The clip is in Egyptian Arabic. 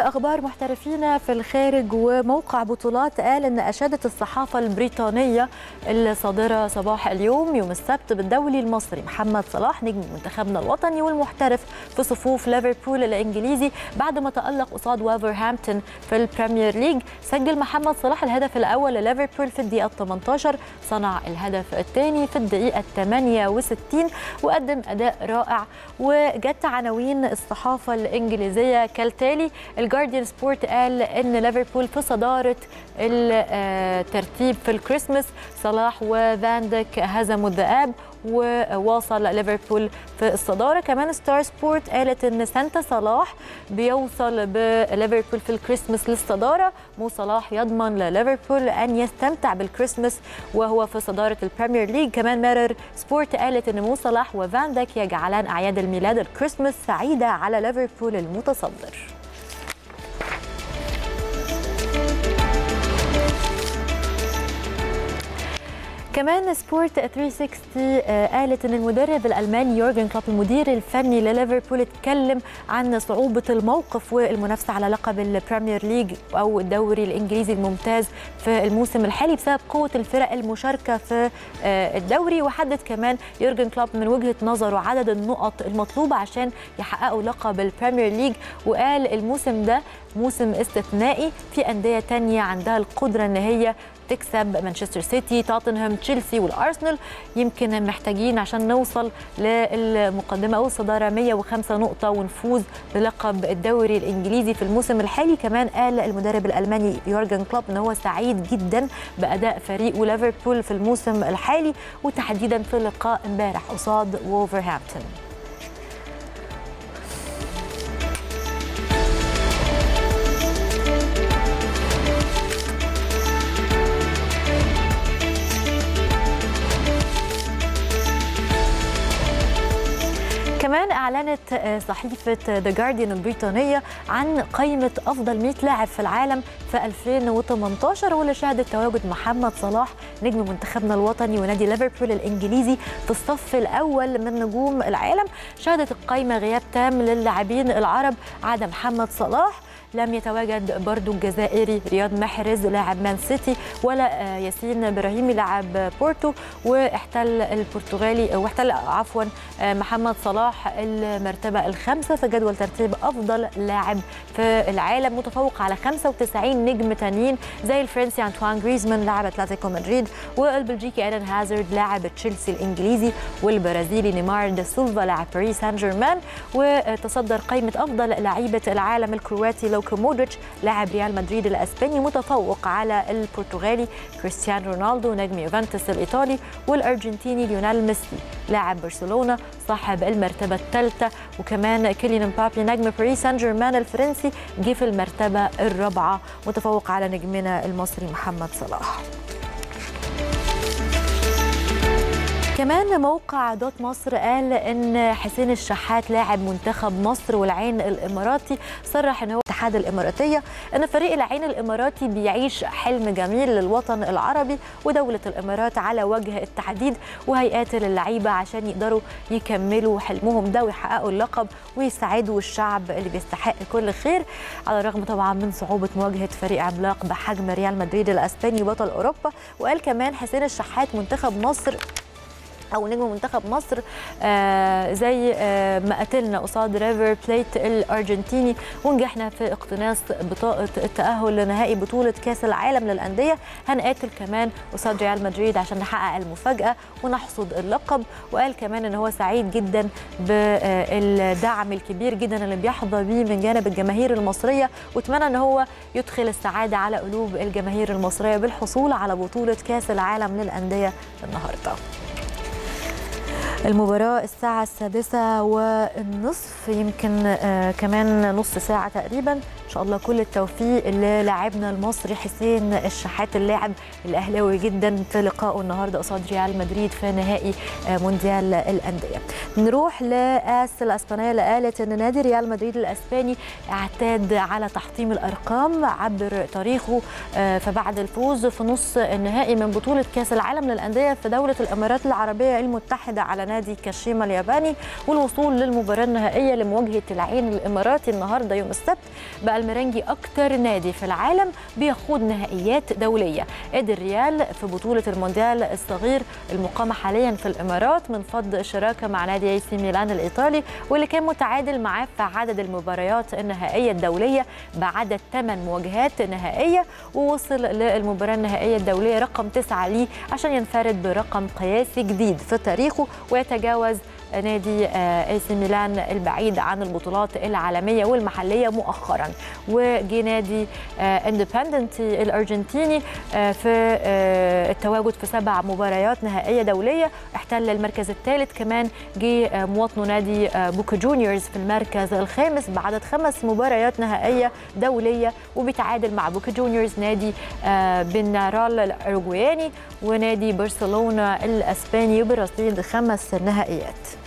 اخبار محترفين في الخارج وموقع بطولات قال ان اشادت الصحافه البريطانيه الصادره صباح اليوم يوم السبت بالدولي المصري محمد صلاح نجم منتخبنا الوطني والمحترف في صفوف ليفربول الانجليزي بعد ما تالق قصاد وولفرهامبتون في البريمير ليج سجل محمد صلاح الهدف الاول لليفربول في الدقيقه 18 صنع الهدف الثاني في الدقيقه 68 وقدم اداء رائع وجت عناوين الصحافه الانجليزيه كالتالي الجارديان سبورت قال ان ليفربول في صداره الترتيب في الكريسماس صلاح وفاندك هزموا الذئاب وواصل ليفربول في الصداره كمان ستار سبورت قالت ان سانتا صلاح بيوصل بليفربول في الكريسماس للصداره مو صلاح يضمن لليفربول ان يستمتع بالكريسماس وهو في صداره البريمير ليج كمان ميرور سبورت قالت ان مو صلاح وفاندك يجعلان اعياد الميلاد الكريسماس سعيده على ليفربول المتصدر كمان سبورت 360 قالت ان المدرب الالماني يورجن كلوب المدير الفني لليفربول اتكلم عن صعوبه الموقف والمنافسه على لقب البريمير ليج او الدوري الانجليزي الممتاز في الموسم الحالي بسبب قوه الفرق المشاركه في الدوري وحدد كمان يورجن كلوب من وجهه نظره عدد النقط المطلوبه عشان يحققوا لقب البريمير ليج وقال الموسم ده موسم استثنائي في انديه تانية عندها القدره ان هي تكسب مانشستر سيتي توتنهام تشيلسي والارسنال يمكن محتاجين عشان نوصل للمقدمه او الصداره 105 نقطه ونفوز بلقب الدوري الانجليزي في الموسم الحالي كمان قال المدرب الالماني يورجن كلوب ان هو سعيد جدا باداء فريقه ليفربول في الموسم الحالي وتحديدا في لقاء امبارح قصاد وولفرهامبتون كمان اعلنت صحيفه ذا جارديان البريطانيه عن قائمه افضل 100 لاعب في العالم في 2018 واللي شهدت تواجد محمد صلاح نجم منتخبنا الوطني ونادي ليفربول الانجليزي في الصف الاول من نجوم العالم شهدت القائمه غياب تام للاعبين العرب عدا محمد صلاح لم يتواجد برضو الجزائري رياض محرز لاعب مان سيتي ولا ياسين ابراهيمي لاعب بورتو واحتل البرتغالي واحتل عفوا محمد صلاح المرتبه الخامسه في جدول ترتيب افضل لاعب في العالم متفوق على 95 نجم تانيين زي الفرنسي انطوان جريزمان لاعب اتلتيكو مدريد والبلجيكي ايدن هازارد لاعب تشيلسي الانجليزي والبرازيلي نيمار دا سيلفا لاعب باريس سان جيرمان وتصدر قائمه افضل لعيبه العالم الكرواتي لو لوكا مودريتش لاعب ريال مدريد الاسباني متفوق على البرتغالي كريستيانو رونالدو نجم يوفنتوس الايطالي والارجنتيني ليونيل ميسي لاعب برشلونه صاحب المرتبه الثالثه وكمان كيليان مبابي نجم باريس سان جيرمان الفرنسي جه في المرتبه الرابعه متفوق على نجمنا المصري محمد صلاح كمان موقع دوت مصر قال ان حسين الشحات لاعب منتخب مصر والعين الاماراتي صرح ان هو الاتحاد الاماراتيه ان فريق العين الاماراتي بيعيش حلم جميل للوطن العربي ودوله الامارات على وجه التحديد وهيئات اللعيبه عشان يقدروا يكملوا حلمهم ده ويحققوا اللقب ويساعدوا الشعب اللي بيستحق كل خير على الرغم طبعا من صعوبه مواجهه فريق عملاق بحجم ريال مدريد الاسباني بطل اوروبا وقال كمان حسين الشحات منتخب مصر او نجم منتخب مصر آه زي آه ما قتلنا قصاد ريفر بليت الارجنتيني ونجحنا في اقتناص بطاقه التاهل لنهائي بطوله كاس العالم للانديه هنقاتل كمان قصاد ريال مدريد عشان نحقق المفاجاه ونحصد اللقب وقال كمان ان هو سعيد جدا بالدعم الكبير جدا اللي بيحظى بيه من جانب الجماهير المصريه واتمنى ان هو يدخل السعاده على قلوب الجماهير المصريه بالحصول على بطوله كاس العالم للانديه النهارده المباراة الساعة السادسة والنصف يمكن آه كمان نص ساعة تقريبا إن شاء الله كل التوفيق للاعبنا المصري حسين الشحات اللاعب الأهلاوي جدا في لقائه النهاردة قصاد ريال مدريد في نهائي آه مونديال الأندية نروح لآس الأسبانية اللي قالت أن نادي ريال مدريد الأسباني اعتاد على تحطيم الأرقام عبر تاريخه آه فبعد الفوز في نص النهائي من بطولة كأس العالم للأندية في دولة الإمارات العربية المتحدة على نادي كاشيما الياباني والوصول للمباراة النهائية لمواجهة العين الإماراتي النهاردة يوم السبت بقى المرنجي أكتر نادي في العالم بيخوض نهائيات دولية قدر ريال في بطولة المونديال الصغير المقامة حاليا في الإمارات من فض الشراكة مع نادي اي سي ميلان الإيطالي واللي كان متعادل معاه في عدد المباريات النهائية الدولية بعدد 8 مواجهات نهائية ووصل للمباراة النهائية الدولية رقم 9 ليه عشان ينفرد برقم قياسي جديد في تاريخه ويتجاوز نادي اي سي ميلان البعيد عن البطولات العالميه والمحليه مؤخرا وجي نادي اندبندنتي الارجنتيني في التواجد في سبع مباريات نهائيه دوليه احتل المركز الثالث كمان جه مواطنه نادي بوكا جونيورز في المركز الخامس بعدد خمس مباريات نهائيه دوليه وبيتعادل مع بوكا جونيورز نادي بنارال الاوروجواني ونادي برشلونه الاسباني برصيد خمس نهائيات